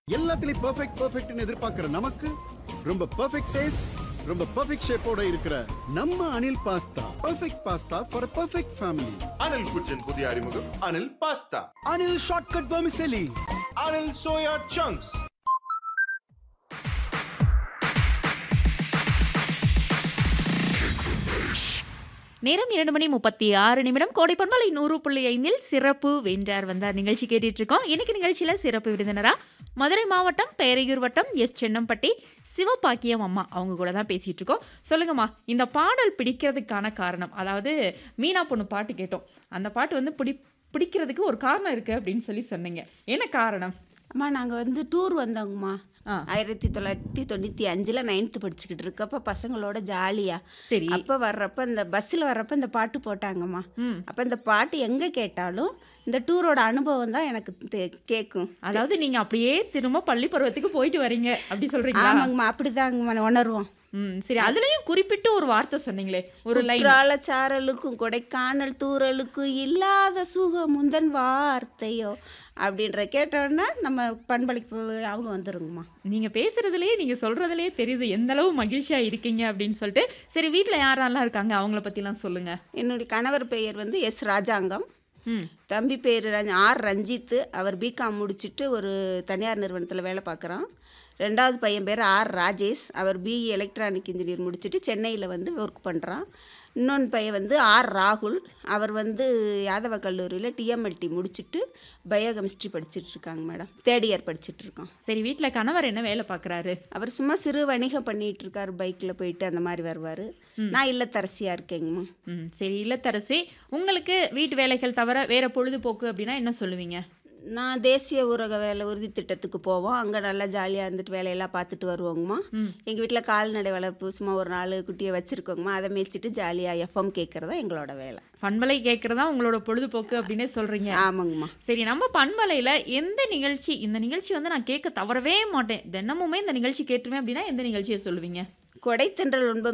எல்லாத்துலயும் பெர்ஃபெக்ட் பெர்ஃபெக்ட்னு எதிர்பார்க்கிற நமக்கு ரொம்ப பெர்ஃபெக்ட் டேஸ்ட் ரொம்ப பெர்ஃபெக்ட் ஷேப்போட இருக்கிற நம்ம Anil pasta perfect pasta for perfect family Anil kitchen புதிய அறிமுகம் Anil pasta Anil Shortcut Vermicelli. Anil soya chunks நேரம் இரண்டு மணி முப்பத்தி ஆறு நிமிடம் கோடைப்பன்மலை நூறு புள்ளி ஐந்தில் சிறப்பு வென்றார் வந்தார் நிகழ்ச்சி கேட்டுட்டு இருக்கோம் இன்னைக்கு நிகழ்ச்சியில சிறப்பு விருந்தினரா மதுரை மாவட்டம் பேரையூர் வட்டம் எஸ் சென்னம்பட்டி சிவபாக்கியம் அம்மா அவங்க கூட தான் பேசிட்டு இருக்கோம் சொல்லுங்கம்மா இந்த பாடல் பிடிக்கிறதுக்கான காரணம் அதாவது மீனா பொண்ணு பாட்டு கேட்டோம் அந்த பாட்டு வந்து பிடி பிடிக்கிறதுக்கு ஒரு காரணம் இருக்கு அப்படின்னு சொல்லி சொன்னீங்க என்ன காரணம் அம்மா நாங்கள் வந்து டூர் வந்தோங்கம்மா ஆ. ஆயிரத்தி தொள்ளாயிரத்தி தொண்ணூற்றி அஞ்சில் நைன்த்து படிச்சுக்கிட்டு இருக்கப்ப பசங்களோட ஜாலியாக சரி அப்போ வர்றப்ப இந்த பஸ்ஸில் வர்றப்ப இந்த பாட்டு போட்டாங்கம்மா ம் அப்போ இந்த பாட்டு எங்கே கேட்டாலும் இந்த டூரோட அனுபவம் தான் எனக்கு தே- கேட்கும் அதாவது நீங்க அப்படியே திரும்ப பள்ளி பருவத்துக்கு போயிட்டு வரீங்க அப்படி சொல்றீங்களா ஆமாங்கம்மா அப்படிதாங்கம்மா உணர்வோம் ம் சரி அதுலயும் குறிப்பிட்டு ஒரு வார்த்தை சொன்னீங்களே ஒரு லைன் குற்றால சாரலுக்கும் கொடைக்கானல் தூறலுக்கும் இல்லாத சுகம் முந்தன் வார்த்தையோ அப்படின்ற கேட்டோன்னா நம்ம பண்பளிப்பு அவங்க வந்துருங்கம்மா நீங்க பேசுறதுலயே நீங்க சொல்றதுலயே தெரியுது எந்த அளவு மகிழ்ச்சியா இருக்கீங்க அப்படின்னு சொல்லிட்டு சரி வீட்ல யாரெல்லாம் இருக்காங்க அவங்கள பத்திலாம் சொல்லுங்க என்னுடைய கணவர் பெயர் வந்து எஸ் ராஜாங்கம் ம் தம்பி பேர் ரஞ் ஆர் ரஞ்சித் அவர் பிகாம் முடிச்சுட்டு ஒரு தனியார் நிறுவனத்தில் வேலை பார்க்குறான் ரெண்டாவது பையன் பேர் ஆர் ராஜேஷ் அவர் பிஇ எலக்ட்ரானிக் இன்ஜினியர் முடிச்சுட்டு சென்னையில் வந்து ஒர்க் பண்ணுறான் இன்னொன்று பையன் வந்து ஆர் ராகுல் அவர் வந்து யாதவ கல்லூரியில் டிஎம்எல்டி முடிச்சுட்டு பயோகெமிஸ்ட்ரி படிச்சுட்டு இருக்காங்க மேடம் தேர்ட் இயர் படிச்சுட்டு இருக்கான் சரி வீட்ல கணவர் என்ன வேலை பார்க்கறாரு அவர் சும்மா சிறு வணிகம் பண்ணிட்டு இருக்காரு பைக்கில் போயிட்டு அந்த மாதிரி வருவார் நான் இல்லத்தரசியாக இருக்கேங்கம்மா ம் சரி இல்லத்தரசி உங்களுக்கு வீட்டு வேலைகள் தவிர வேற பொழுதுபோக்கு அப்படின்னா என்ன சொல்லுவீங்க நான் தேசிய ஊரக வேலை உறுதி திட்டத்துக்கு போவோம் அங்கே நல்லா ஜாலியாக இருந்துட்டு வேலையெல்லாம் பார்த்துட்டு வருவோங்கம்மா எங்கள் வீட்டில் கால்நடை வளர்ப்பு சும்மா ஒரு நாலு குட்டியை வச்சுருக்கோங்கம்மா அதை மேய்ச்சிட்டு ஜாலியாக எஃப்எம் கேட்குறதா எங்களோட வேலை பண்பலை கேட்கறதா உங்களோட பொழுதுபோக்கு அப்படின்னே சொல்றீங்க ஆமாங்கம்மா சரி நம்ம பண்பலையில் எந்த நிகழ்ச்சி இந்த நிகழ்ச்சி வந்து நான் கேட்க தவறவே மாட்டேன் தினமுமே இந்த நிகழ்ச்சி கேட்டுருவேன் அப்படின்னா எந்த நிகழ்ச்சியை சொல்லுவீங்க கொடைத்தென்றல் உண்பம்